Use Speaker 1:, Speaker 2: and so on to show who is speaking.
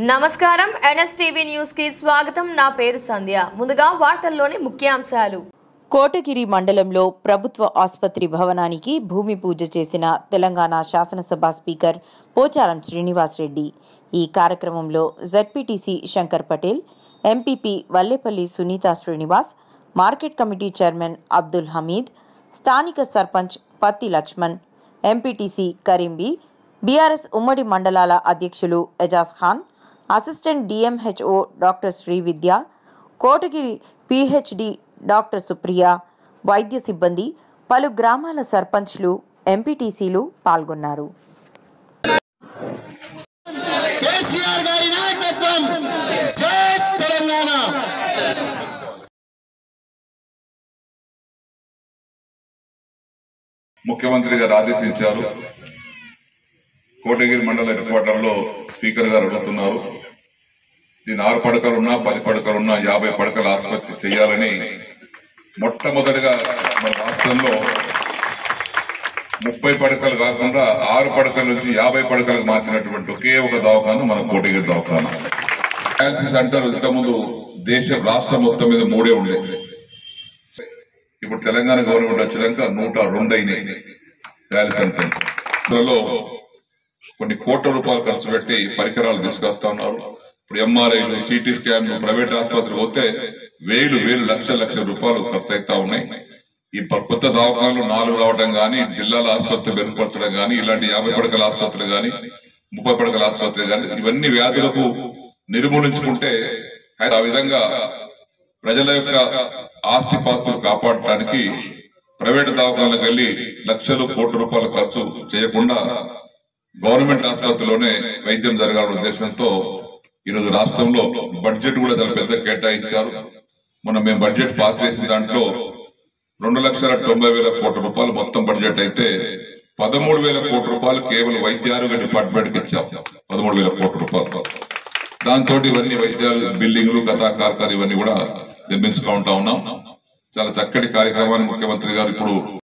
Speaker 1: నమస్కారం NSTV news కి స్వాగతం నా పేరు సంధ్య ముందుగా వార్తల్లోని ముఖ్యాంశాలు
Speaker 2: కోటగిరి మండలంలో ప్రభుత్వ ఆసుపత్రి భవనానికి భూమి పూజ చేసిన తెలంగాణ శాసనసభ స్పీకర్ పోచారం శ్రీనివాసరెడ్డి ఈ కార్యక్రమంలో ZPTC Shankar Patel MPP Vallepalli Sunitha Srinivas market committee chairman Abdul Hameed స్థానిక సర్పంచ్ పత్తి లక్ష్మణ్ ఎంపీటీసీ కరీంబి బీఆర్ఎస్ ఉమ్మడి మండలాల అధ్యక్షులు Ejaz Khan assistant DMHO doctor Srividya Kotagiri PhD doctor Supriya వైద్య సిబ్బంది పలు గ్రామాల సర్పంచ్లు ఎంపీటీసీలు పాల్గొన్నారు
Speaker 3: కేసీఆర్ గారి నాయకత్వం జై తెలంగాణ
Speaker 4: ముఖ్యమంత్రి గారు ఆదేశించారు కోటగిరి మండల హెడ్ క్వార్టర్లో స్పీకర్ గారు అడుగుతున్నారు దీని ఆరు పడకలున్నా పది పడకలున్నా యాభై పడకల ఆసుపత్రి చేయాలని మొట్టమొదటిగా మన రాష్ట్రంలో ముప్పై పడకలు కాకుండా ఆరు పడకల నుంచి యాభై పడకలకు మార్చినటువంటి ఒకే ఒక దవాఖాన మన కోటగిరి దవాఖాన డయాలసిస్ సెంటర్ ఇంతకుముందు దేశ రాష్ట్రం మొత్తం మీద మూడే ఉండే ఇప్పుడు తెలంగాణ గవర్నమెంట్ వచ్చినాక నూట రెండు అయినాయి డయాలసిస్ సెంటర్లలో కొన్ని కోట్ల రూపాయలు ఖర్చు పెట్టి పరికరాలు తీసుకొస్తా ఉన్నారు ఇప్పుడు ఎంఆర్ఐలు సిటీ స్కాన్లు ప్రైవేట్ ఆసుపత్రి పోతే వేలు వేలు లక్షల లక్షల రూపాయలు ఖర్చు అవుతా ఉన్నాయి ఈ ప- కొత్త దవాఖానలు నాలుగు రావడం గానీ జిల్లాల ఆసుపత్రి మెరుగుపరచడం గానీ ఇలాంటి యాభై పడకల ఆసుపత్రులు గానీ ముప్పై పడకల ఆసుపత్రి గానీ ఇవన్నీ వ్యాధులకు నిర్మూలించుకుంటే ఆ విధంగా ప్రజల యొక్క ఆస్తి పాస్తులు కాపాడటానికి ప్రైవేట్ దవాఖానలకు వెళ్లి లక్షలు కోట్ల రూపాయల ఖర్చు చేయకుండా గవర్నమెంట్ ఆసుపత్రిలోనే వైద్యం జరగాలనే ఉద్దేశంతో ఈరోజు రాష్ట్రంలో బడ్జెట్ కూడా చాలా పెద్ద కేటాయించారు మొన్న మేము బడ్జెట్ పాస్ చేసిన దాంట్లో రెండు లక్షల తొంభై వేల కోట్ల రూపాయలు మొత్తం బడ్జెట్ అయితే పదమూడు వేల కోట్ల రూపాయలు కేవలం వైద్య ఆరోగ్య డిపార్ట్మెంట్ కి ఇచ్చాం పదమూడు వేల కోట్ల రూపాయలు దాంతో ఇవన్నీ వైద్యాలు బిల్డింగ్లు కథా కార్ఖాలు ఇవన్నీ కూడా నిర్మించుకుంటా ఉన్నాం చాలా చక్కటి కార్యక్రమాన్ని ముఖ్యమంత్రి గారు ఇప్పుడు